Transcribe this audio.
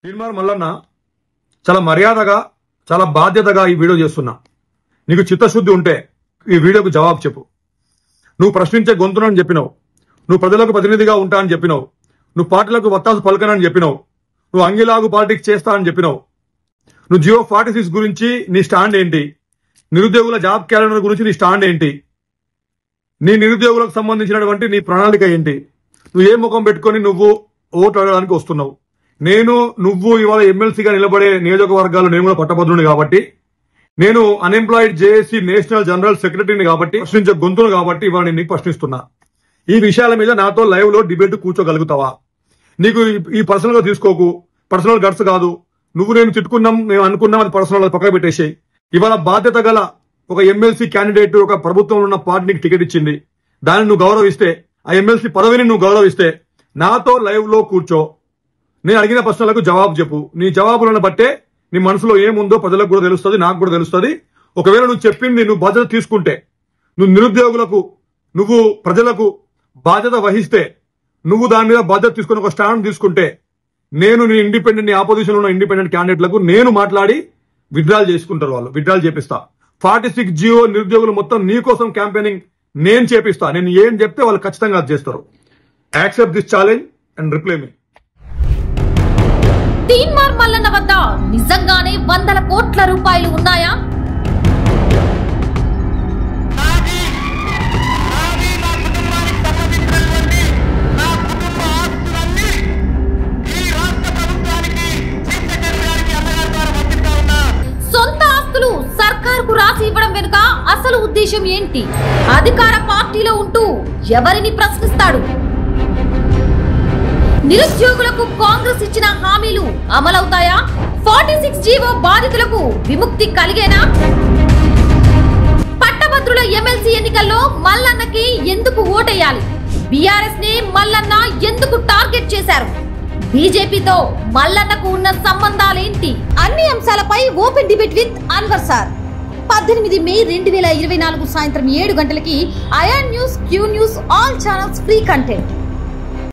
తీర్మానం మల్లన్న చాలా మర్యాదగా చాలా బాధ్యతగా ఈ వీడియో చేస్తున్నా నీకు చిత్తశుద్ధి ఉంటే ఈ వీడియోకు జవాబు చెప్పు నువ్వు ప్రశ్నించే గొంతునని చెప్పినావు నువ్వు ప్రజలకు ప్రతినిధిగా ఉంటా అని చెప్పినావు నువ్వు పార్టీలకు వత్తాసు పలకనని చెప్పినావు నువ్వు అంగిలాగు పాలిటిక్స్ చేస్తా అని చెప్పినావు నువ్వు జియో ఫార్టీ సిక్స్ గురించి నీ స్టాండ్ ఏంటి నిరుద్యోగుల జాబ్ క్యాలెండర్ గురించి నీ స్టాండ్ ఏంటి నీ నిరుద్యోగులకు సంబంధించినటువంటి నీ ప్రణాళిక ఏంటి నువ్వు ఏ ముఖం పెట్టుకొని నువ్వు ఓటు అడగడానికి వస్తున్నావు నేను నువ్వు ఇవాళ ఎమ్మెల్సీగా నిలబడే నియోజకవర్గాలు నేను కూడా పట్టభద్రుని కాబట్టి నేను అన్ఎంప్లాయిడ్ జేఏసీ నేషనల్ జనరల్ సెక్రటరీని కాబట్టి ప్రశ్నించే గొంతును కాబట్టి ఇవాళ నేను నీకు ప్రశ్నిస్తున్నా ఈ విషయాల మీద నాతో లైవ్ లో డిబేట్ కూర్చోగలుగుతావా నీకు ఈ- ఈ పర్సనల్ గా తీసుకోకు పర్సనల్ గట్స్ కాదు నువ్వు నేను తిట్టుకున్నాం మేము అనుకున్నాం అది పర్సనల్ అది పక్కన పెట్టేసేయి ఇవాళ బాధ్యత గల ఒక ఎమ్మెల్సీ క్యాండిడేట్ ఒక ప్రభుత్వంలో ఉన్న పార్టీకి టికెట్ ఇచ్చింది దాన్ని నువ్వు గౌరవిస్తే ఆ ఎమ్మెల్సీ పదవిని నువ్వు గౌరవిస్తే నాతో లైవ్ లో కూర్చో నేను అడిగిన ప్రశ్నలకు జవాబు చెప్పు నీ జవాబులను బట్టే నీ మనసులో ఏముందో ప్రజలకు కూడా తెలుస్తుంది నాకు కూడా తెలుస్తుంది ఒకవేళ నువ్వు చెప్పింది నువ్వు బాధ్యత తీసుకుంటే నువ్వు నిరుద్యోగులకు నువ్వు ప్రజలకు బాధ్యత వహిస్తే నువ్వు దాని మీద బాధ్యత తీసుకుని ఒక స్టాండ్ తీసుకుంటే నేను నీ ఇండిపెండెంట్ నీ ఆపోజిషన్ ఉన్న ఇండిపెండెంట్ క్యాండిడేట్లకు నేను మాట్లాడి విత్డ్రాల్ చేసుకుంటారు వాళ్ళు విత్డ్రాల్ చేపిస్తా ఫార్టీ సిక్స్ జియో నిరుద్యోగులు మొత్తం నీ కోసం క్యాంపెయినింగ్ నేను చేపిస్తా నేను ఏం చెప్తే వాళ్ళు ఖచ్చితంగా అది చేస్తారు accept this challenge and reply మీ తీన్మార్ మల్లన్న వద్ద నిజంగానే వందల కోట్ల రూపాయలు ఉన్నాయా నాది నాది నా కుటుంబానికి సంబంధించినటువంటి నా కుటుంబ ఆస్తులన్నీ ఈ రాష్ట్ర ప్రభుత్వానికి చీఫ్ సెక్రటరీ గారికి అన్నగారి ద్వారా పంపిస్తా ఉన్నా సొంత ఆస్తులు సర్కారుకు రాసి ఇవ్వడం వెనుక అసలు ఉద్దేశం ఏంటి అధికార పార్టీలో ఉంటూ ఎవరిని ప్రశ్నిస్తాడు నిరుద్యోగులకు కాంగ్రెస్ ఇచ్చిన హామీలు అమలవుతాయా ఫార్టీ సిక్స్ జీవో బాధితులకు విముక్తి కలిగేనా పట్టభద్రుల ఎమ్మెల్సీ ఎన్నికల్లో మల్లన్నకి ఎందుకు ఓటేయాలి బీఆర్ఎస్ ని మల్లన్న ఎందుకు టార్గెట్ చేశారు బీజేపీతో మల్లన్నకు ఉన్న సంబంధాలేంటి అన్ని అంశాలపై open debate with Anwar sir పద్దెనిమిది మే రెండు వేల ఇరవై నాలుగు సాయంత్రం ఏడు గంటలకి Ayan news Q news all channels free content